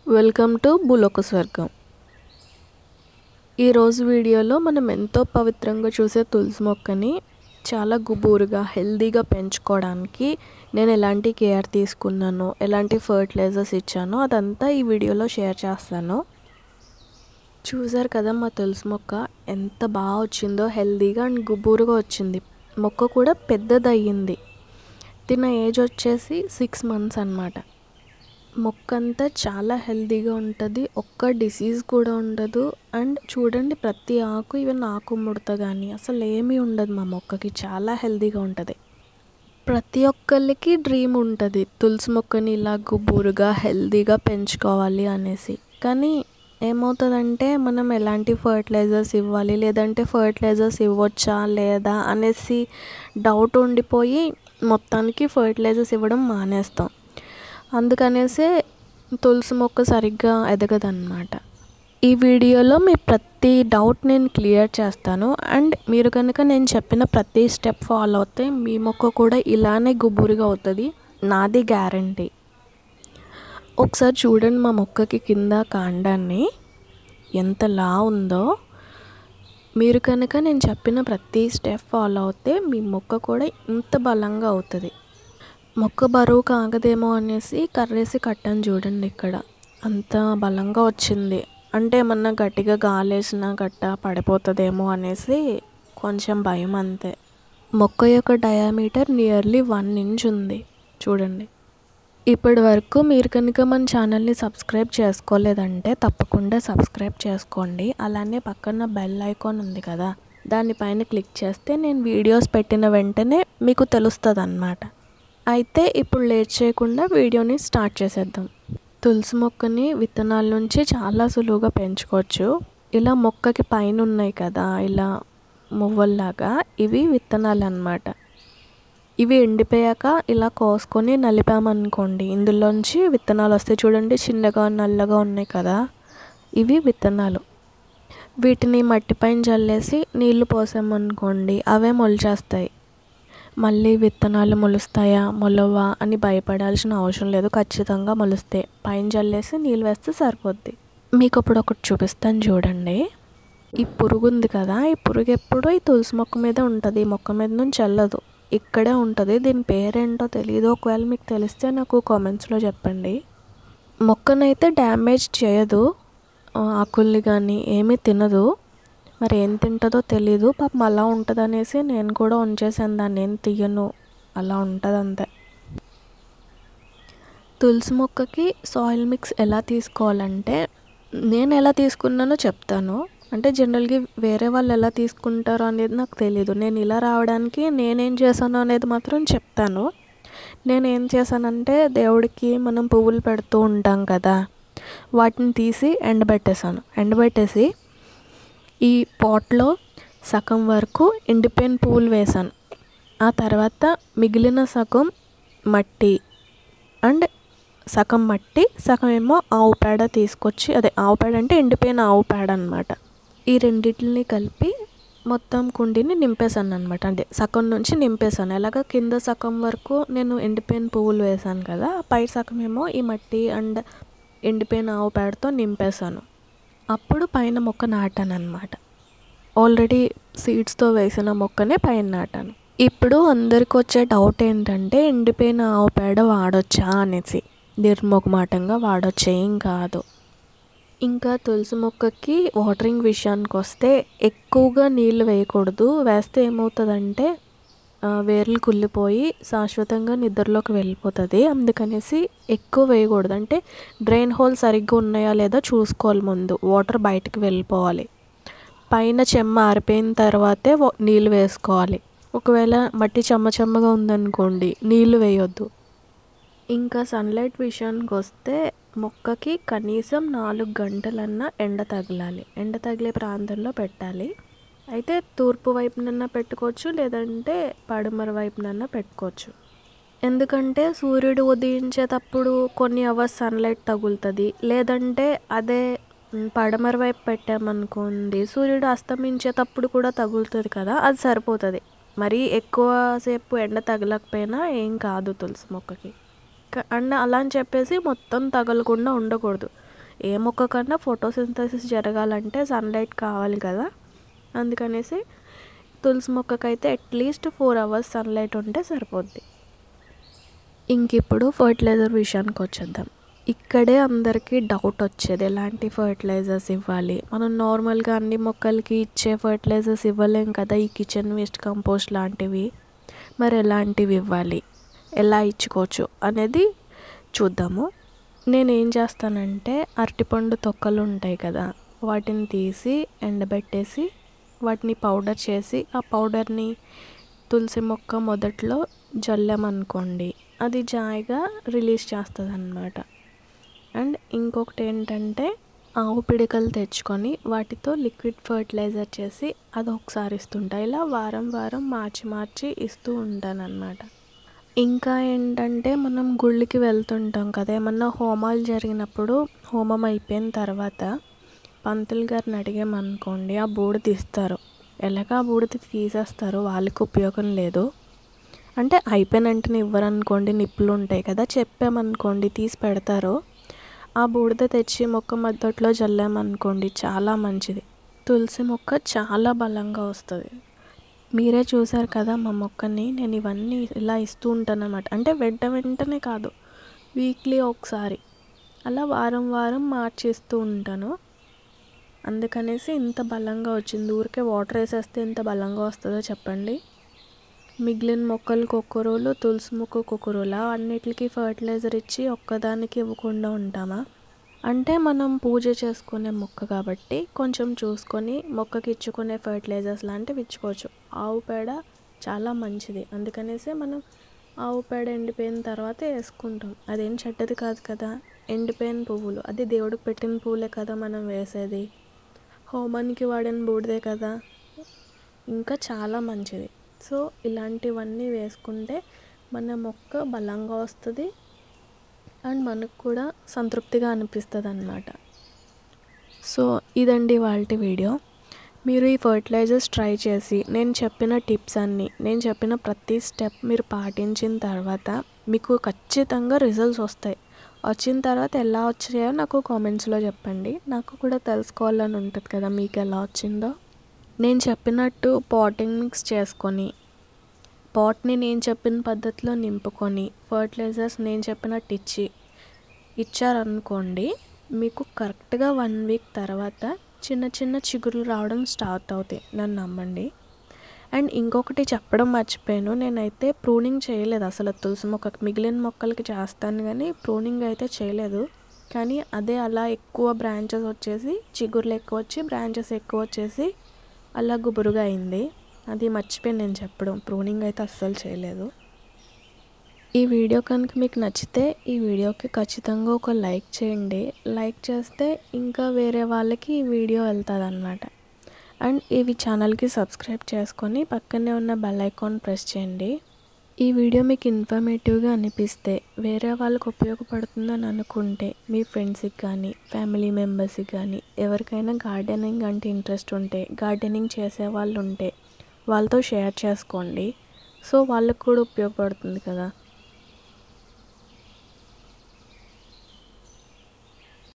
welcome to భూలోక స్వర్గం ఈరోజు వీడియోలో మనం ఎంతో పవిత్రంగా చూసే తులసి మొక్కని చాలా గుబూరుగా హెల్దీగా పెంచుకోవడానికి నేను ఎలాంటి కేర్ తీసుకున్నానో ఎలాంటి ఫర్టిలైజర్స్ ఇచ్చానో అదంతా ఈ వీడియోలో షేర్ చేస్తాను చూసారు కదా మా తులసి మొక్క ఎంత బాగా వచ్చిందో హెల్దీగా అండ్ గుబూరుగా వచ్చింది మొక్క కూడా పెద్దదయ్యింది తిన ఏజ్ వచ్చేసి సిక్స్ మంత్స్ అనమాట మొక్క అంతా చాలా హెల్తీగా ఉంటుంది ఒక్క డిసీజ్ కూడా ఉండదు అండ్ చూడండి ప్రతి ఆకు ఈవెన్ ఆకు ముడత కానీ అసలు ఏమీ ఉండదు మా మొక్కకి చాలా హెల్తీగా ఉంటుంది ప్రతి ఒక్కరికి డ్రీమ్ ఉంటుంది తులసి మొక్కని ఇలా గుబురుగా హెల్తీగా పెంచుకోవాలి అనేసి కానీ ఏమవుతుందంటే మనం ఎలాంటి ఫర్టిలైజర్స్ ఇవ్వాలి లేదంటే ఫర్టిలైజర్స్ ఇవ్వచ్చా లేదా అనేసి డౌట్ ఉండిపోయి మొత్తానికి ఫర్టిలైజర్స్ ఇవ్వడం మానేస్తాం అందుకనేసే తులసి మొక్క సరిగ్గా ఎదగదన్నమాట ఈ వీడియోలో మీ ప్రతి డౌట్ నేను క్లియర్ చేస్తాను అండ్ మీరు కనుక నేను చెప్పిన ప్రతి స్టెప్ ఫాలో అవుతే మీ మొక్క కూడా ఇలానే గుబురుగా అవుతుంది నాది గ్యారంటీ ఒకసారి చూడండి మా మొక్కకి కింద కాండాన్ని ఎంత లా ఉందో మీరు కనుక నేను చెప్పిన ప్రతి స్టెప్ ఫాలో అవుతే మీ మొక్క కూడా ఇంత బలంగా అవుతుంది మొక్క బరువు కాగదేమో అనేసి కర్రేసి కట్టాను చూడండి ఇక్కడ అంత బలంగా వచ్చింది అంటే ఏమన్నా గట్టిగా గాలేసినా గట్ట పడిపోతుందేమో అనేసి కొంచెం భయం అంతే మొక్క యొక్క డయామీటర్ నియర్లీ వన్ ఇంచ్ ఉంది చూడండి ఇప్పటి వరకు మీరు కనుక మన ఛానల్ని సబ్స్క్రైబ్ చేసుకోలేదంటే తప్పకుండా సబ్స్క్రైబ్ చేసుకోండి అలానే పక్కన బెల్ ఐకాన్ ఉంది కదా దానిపైన క్లిక్ చేస్తే నేను వీడియోస్ పెట్టిన వెంటనే మీకు తెలుస్తుంది అన్నమాట అయితే ఇప్పుడు లేట్ చేయకుండా వీడియోని స్టార్ట్ చేసేద్దాం తులసి మొక్కని విత్తనాల నుంచి చాలా సులువుగా పెంచుకోవచ్చు ఇలా మొక్కకి పైన ఉన్నాయి కదా ఇలా మువ్వల్లాగా ఇవి విత్తనాలు అన్నమాట ఇవి ఎండిపోయాక ఇలా కోసుకొని నలిపామనుకోండి ఇందులోంచి విత్తనాలు వస్తాయి చూడండి చిన్నగా నల్లగా ఉన్నాయి కదా ఇవి విత్తనాలు వీటిని మట్టిపైన జల్లేసి నీళ్లు పోసామనుకోండి అవే మొలిచేస్తాయి మళ్ళీ విత్తనాలు మొలుస్తాయా మొలవా అని భయపడాల్సిన అవసరం లేదు ఖచ్చితంగా మొలుస్తాయి పైన జల్లేసి నీళ్ళు వేస్తే సరిపోద్ది మీకు ఇప్పుడు ఒకటి చూపిస్తాను చూడండి ఈ పురుగు ఉంది కదా ఈ పురుగు ఎప్పుడూ ఈ తులసి మొక్క మీద ఉంటుంది ఈ మొక్క మీద నుంచి చల్లదు ఇక్కడే ఉంటుంది దీని పేరేంటో తెలియదు ఒకవేళ మీకు తెలిస్తే నాకు కామెంట్స్లో చెప్పండి మొక్కనైతే డ్యామేజ్ చేయదు ఆకుల్ని కానీ ఏమీ తినదు మరి ఏం తింటుందో తెలీదు పాపం అలా ఉంటుంది అనేసి నేను కూడా ఉంచేసాను దాన్ని ఏం తీయను అలా ఉంటుంది అంతే తులసి మొక్కకి సాయిల్ మిక్స్ ఎలా తీసుకోవాలంటే నేను ఎలా తీసుకున్నానో చెప్తాను అంటే జనరల్గా వేరే వాళ్ళు ఎలా తీసుకుంటారో అనేది నాకు తెలియదు నేను ఇలా రావడానికి నేనేం చేశాను అనేది మాత్రం చెప్తాను నేను ఏం చేశానంటే దేవుడికి మనం పువ్వులు పెడుతూ ఉంటాం కదా వాటిని తీసి ఎండబెట్టేసాను ఎండబెట్టేసి ఈ పాట్లో సగం వరకు ఎండిపోయిన పువ్వులు వేసాను ఆ తర్వాత మిగిలిన సగం మట్టి అండ్ సగం మట్టి సగం ఏమో ఆవు పేడ తీసుకొచ్చి అదే ఆవు పేడ అంటే ఎండిపోయిన ఆవు పేడ అనమాట ఈ రెండింటిని కలిపి మొత్తం కుండీని నింపేశాను అనమాట అంటే సగం నుంచి నింపేశాను ఎలాగ కింద సగం వరకు నేను ఎండిపోయిన పువ్వులు వేసాను కదా పై సగం ఏమో ఈ మట్టి అండ్ ఎండిపోయిన ఆవు పేడతో నింపేశాను అప్పుడు పైన మొక్క నాటాను అనమాట ఆల్రెడీ సీడ్స్తో వేసిన మొక్కనే పైన నాటాను ఇప్పుడు అందరికి వచ్చే డౌట్ ఏంటంటే ఎండిపోయిన ఆవు పేడ వాడొచ్చా అనేసి నిర్మోగమాటంగా వాడొచ్చా ఏం కాదు ఇంకా తులసి మొక్కకి వాటరింగ్ విషయానికి వస్తే ఎక్కువగా నీళ్ళు వేయకూడదు వేస్తే ఏమవుతుందంటే వేర్లు కుళ్ళిపోయి శాశ్వతంగా నిద్రలోకి వెళ్ళిపోతుంది అందుకనేసి ఎక్కువ వేయకూడదు అంటే డ్రైన్ హోల్ సరిగ్గా ఉన్నాయా లేదా చూసుకోవాలి ముందు వాటర్ బయటికి వెళ్ళిపోవాలి పైన చెమ్మ ఆరిపోయిన తర్వాతే నీళ్ళు వేసుకోవాలి ఒకవేళ మట్టి చెమ్మ చెమ్మగా ఉందనుకోండి నీళ్ళు వేయొద్దు ఇంకా సన్లైట్ విషయానికి వస్తే మొక్కకి కనీసం నాలుగు గంటలన్నా ఎండ తగలాలి ఎండ తగిలే ప్రాంతంలో పెట్టాలి అయితే తూర్పు వైపునన్నా పెట్టుకోవచ్చు లేదంటే పడమర వైపునన్నా పెట్టుకోవచ్చు ఎందుకంటే సూర్యుడు ఉదయించేటప్పుడు కొన్ని అవర్స్ సన్లైట్ తగులుతుంది లేదంటే అదే పడమర వైపు పెట్టామనుకోండి సూర్యుడు అస్తమించేటప్పుడు కూడా తగులుతుంది కదా అది సరిపోతుంది మరీ ఎక్కువసేపు ఎండ తగలకపోయినా ఏం కాదు తులసి మొక్కకి అండ్ అలా అని చెప్పేసి మొత్తం తగలకుండా ఉండకూడదు ఏ మొక్క కన్నా ఫోటోసింథసిస్ జరగాలంటే సన్లైట్ కావాలి కదా అందుకనేసి తులసి మొక్కకైతే అట్లీస్ట్ ఫోర్ అవర్స్ సన్లైట్ ఉంటే సరిపోద్ది ఇంక ఇప్పుడు ఫర్టిలైజర్ విషయానికి వచ్చేద్దాం ఇక్కడే అందరికీ డౌట్ వచ్చేది ఎలాంటి ఫర్టిలైజర్స్ ఇవ్వాలి మనం నార్మల్గా అన్ని మొక్కలకి ఇచ్చే ఫర్టిలైజర్స్ ఇవ్వలేం కదా ఈ కిచెన్ వేస్ట్ కంపోస్ట్ లాంటివి మరి ఎలాంటివి ఇవ్వాలి ఎలా ఇచ్చుకోవచ్చు అనేది చూద్దాము నేను ఏం చేస్తానంటే అరటిపండు తొక్కలు ఉంటాయి కదా వాటిని తీసి ఎండబెట్టేసి వాటిని పౌడర్ చేసి ఆ పౌడర్ని తులసి మొక్క మొదట్లో జల్లామనుకోండి అది జాయిగా రిలీజ్ చేస్తుంది అనమాట అండ్ ఇంకొకటి ఏంటంటే ఆవు పిడికలు తెచ్చుకొని వాటితో లిక్విడ్ ఫర్టిలైజర్ చేసి అది ఒకసారి ఇస్తుంటా ఇలా వారం వారం మార్చి మార్చి ఇస్తూ ఉంటాను అనమాట ఇంకా ఏంటంటే మనం గుళ్ళకి వెళ్తుంటాం కదా ఏమన్నా హోమాలు జరిగినప్పుడు హోమం అయిపోయిన తర్వాత పంతులు గారిని అడిగామనుకోండి ఆ బూడిద ఇస్తారు ఎలాగ ఆ బూడిద తీసేస్తారు వాళ్ళకి ఉపయోగం లేదు అంటే అయిపోయిన వెంటనే ఇవ్వరనుకోండి నిప్పులు ఉంటాయి కదా చెప్పామనుకోండి తీసి పెడతారు ఆ బూడిద తెచ్చి మొక్క మద్దట్లో జల్లామనుకోండి చాలా మంచిది తులసి మొక్క చాలా బలంగా వస్తుంది మీరే చూసారు కదా మా మొక్కని నేను ఇవన్నీ ఇలా ఇస్తూ ఉంటాను అనమాట అంటే వెంట వెంటనే కాదు వీక్లీ ఒకసారి అలా వారం వారం మార్చిస్తూ ఉంటాను అందుకనేసి ఇంత బలంగా వచ్చింది ఊరికే వాటర్ వేసేస్తే ఇంత బలంగా వస్తుందో చెప్పండి మిగిలిన మొక్కలకు ఒక్క రోజు తులసి మొక్కకు ఒక్క రోజు అన్నిటికీ ఫర్టిలైజర్ ఇచ్చి ఒక్కదానికి ఇవ్వకుండా ఉంటామా అంటే మనం పూజ చేసుకునే మొక్క కాబట్టి కొంచెం చూసుకొని మొక్కకి ఇచ్చుకునే ఫర్టిలైజర్స్ లాంటివి ఇచ్చుకోవచ్చు ఆవు పేడ చాలా మంచిది అందుకనేసి మనం ఆవు పేడ ఎండిపోయిన తర్వాత వేసుకుంటాం అదేం చెడ్డది కాదు కదా ఎండిపోయిన పువ్వులు అది దేవుడికి పెట్టిన పువ్వులే కదా మనం వేసేది హోమానికి వాడిన బూడిదే కదా ఇంకా చాలా మంచిది సో ఇలాంటివన్నీ వేసుకుంటే మన మొక్క బలంగా వస్తుంది అండ్ మనకు కూడా సంతృప్తిగా అనిపిస్తుంది అనమాట సో ఇదండి వాళ్ళ వీడియో మీరు ఈ ఫర్టిలైజర్స్ ట్రై చేసి నేను చెప్పిన టిప్స్ అన్నీ నేను చెప్పిన ప్రతి స్టెప్ మీరు పాటించిన తర్వాత మీకు ఖచ్చితంగా రిజల్ట్స్ వస్తాయి వచ్చిన తర్వాత ఎలా వచ్చాయో నాకు కామెంట్స్లో చెప్పండి నాకు కూడా తెలుసుకోవాలని ఉంటుంది కదా మీకు ఎలా వచ్చిందో నేను చెప్పినట్టు పాటింగ్ మిక్స్ చేసుకొని పాట్ని నేను చెప్పిన పద్ధతిలో నింపుకొని ఫర్టిలైజర్స్ నేను చెప్పినట్టు ఇచ్చి ఇచ్చారనుకోండి మీకు కరెక్ట్గా వన్ వీక్ తర్వాత చిన్న చిన్న చిగురులు రావడం స్టార్ట్ అవుతాయి నన్ను నమ్మండి అండ్ ఇంకొకటి చెప్పడం మర్చిపోయాను నేనైతే ప్రూనింగ్ చేయలేదు అసలు తులసి మొక్క మిగిలిన మొక్కలకి చేస్తాను కానీ ప్రూనింగ్ అయితే చేయలేదు కానీ అదే అలా ఎక్కువ బ్రాంచెస్ వచ్చేసి చిగుర్లు ఎక్కువ వచ్చి బ్రాంచెస్ ఎక్కువ వచ్చేసి అలా గుబురుగా అయింది అది మర్చిపోయాను నేను చెప్పడం ప్రూనింగ్ అయితే అస్సలు చేయలేదు ఈ వీడియో కనుక మీకు నచ్చితే ఈ వీడియోకి ఖచ్చితంగా ఒక లైక్ చేయండి లైక్ చేస్తే ఇంకా వేరే వాళ్ళకి ఈ వీడియో వెళ్తుంది అనమాట అండ్ ఇవి ఛానల్కి సబ్స్క్రైబ్ చేసుకొని పక్కనే ఉన్న బెల్ ఐకాన్ ప్రెస్ చేయండి ఈ వీడియో మీకు ఇన్ఫర్మేటివ్గా అనిపిస్తే వేరే వాళ్ళకి ఉపయోగపడుతుందని అనుకుంటే మీ ఫ్రెండ్స్కి కానీ ఫ్యామిలీ మెంబర్స్కి కానీ ఎవరికైనా గార్డెనింగ్ అంటే ఇంట్రెస్ట్ ఉంటే గార్డెనింగ్ చేసే వాళ్ళు ఉంటే వాళ్ళతో షేర్ చేసుకోండి సో వాళ్ళకు కూడా ఉపయోగపడుతుంది కదా